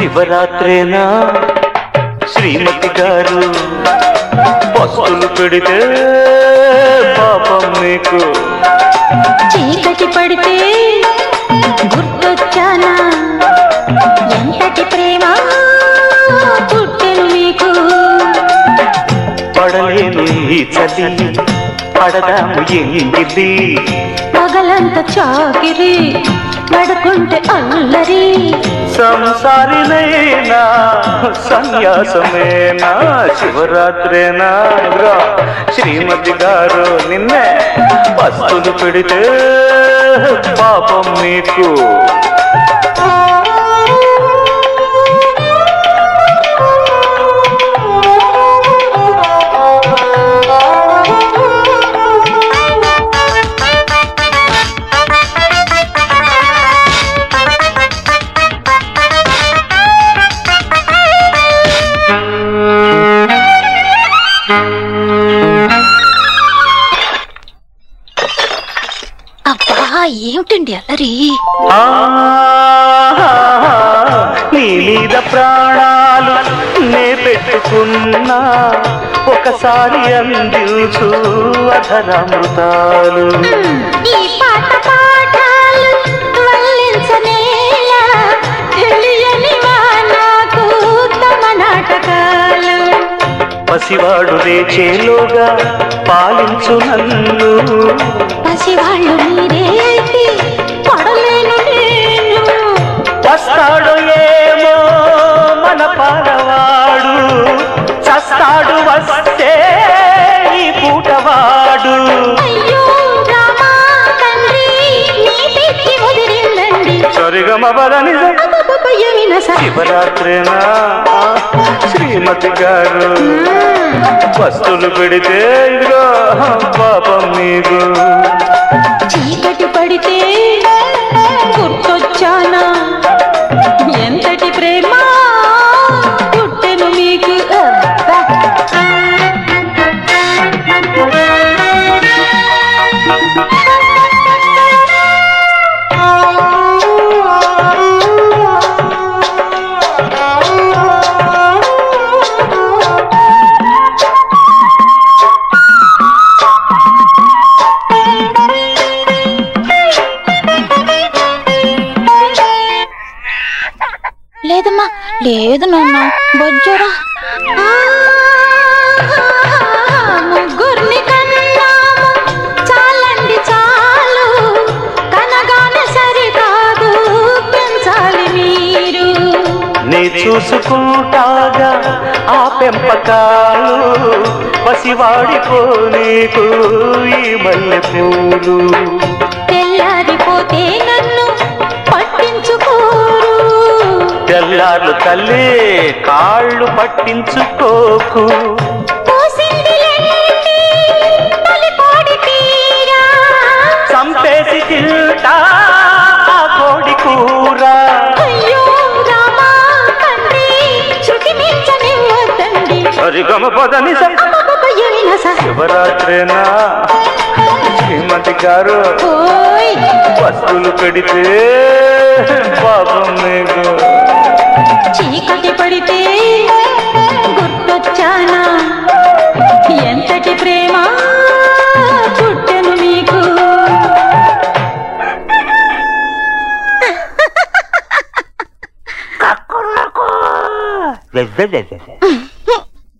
శివరాత్రేనా శ్రీమతి గారు పస్తులు పెడితే పాపం నీకు చీకటి పడితే గుర్తొచ్చానా ఎంతటి ప్రేమ పుట్టెను మీకు పడలేను ఈ చలి పడదాము ఎంగిది పగలంత చాకిరి పడుకుంటే అల్లరి సంసారినైనా సన్యాసమేనా శివరాత్రేనా రా శ్రీమతి గారు నిన్నే పస్తులు పెడితే పాపం నీకు అబ్బా ఏమిటండి అల్లరి ఆ, నీ మీద ప్రాణాలు నే పెట్టుకున్నా ఒకసారి అందించు అధరామృతాలు ఈ పాట పాఠాలు వల్లించనేలా తెలియని మా నాకు తమ నాటకాలు పసివాడు రేచేలోగా పాలించు నన్ను పసివాళ్ళు మీరే అయితే పడలేను నేను వస్తాడు ఏమో మన పాలవాడు చస్తాడు వస్తే ఈ పూటవాడు అయ్యో రామా తండ్రి నీ పెట్టి ముదిరిందండి సరిగమ బలని అబ్బబ్బబ్బ, ఏమిన స- శివరాత్రేనా శ్రీమతి గారు వస్తువులు పెడితే ఇదిగో పాపం నీకు చీకటి పడితే గుర్తొచ్చానా ఎంతటి ప్రేమ పుట్టెను మీకు అబ్బా. లేదమ్మా లేదు నాన్న బొజ్జోరా ముగ్గురిని కన్నాము చాలండి చాలు కనగానే సరికాదు పెంచాలి మీరు నీ చూసుకుంటాగా ఆ పెంపకాలు పసివాడిపో నీకు ఈ మల్లె పూలు తెల్లారిపోతే నన్ను పట్టించుకోరు తెల్లార్లు తల్లి కాళ్ళు పట్టించుకోకు పోసిందిలేండి తొలికోడి తీరా చంపేసి తింటా ఆ కోడి కూర అయ్యో రామా తండ్రి శృతి మించనివ్వద్దండి సరిగమ పదని అబ్బబ్బబ్బ, ఏమినా స- శివరాత్రేనా శ్రీమతి గారు ఓయ్ వస్తువులు పెడితే పాపం నీకు చీకటి పడితే గుర్తొచ్చానా ఎంతటి ప్రేమ పుట్టెను మీకు వెవ్వెవ్వెవ్వె.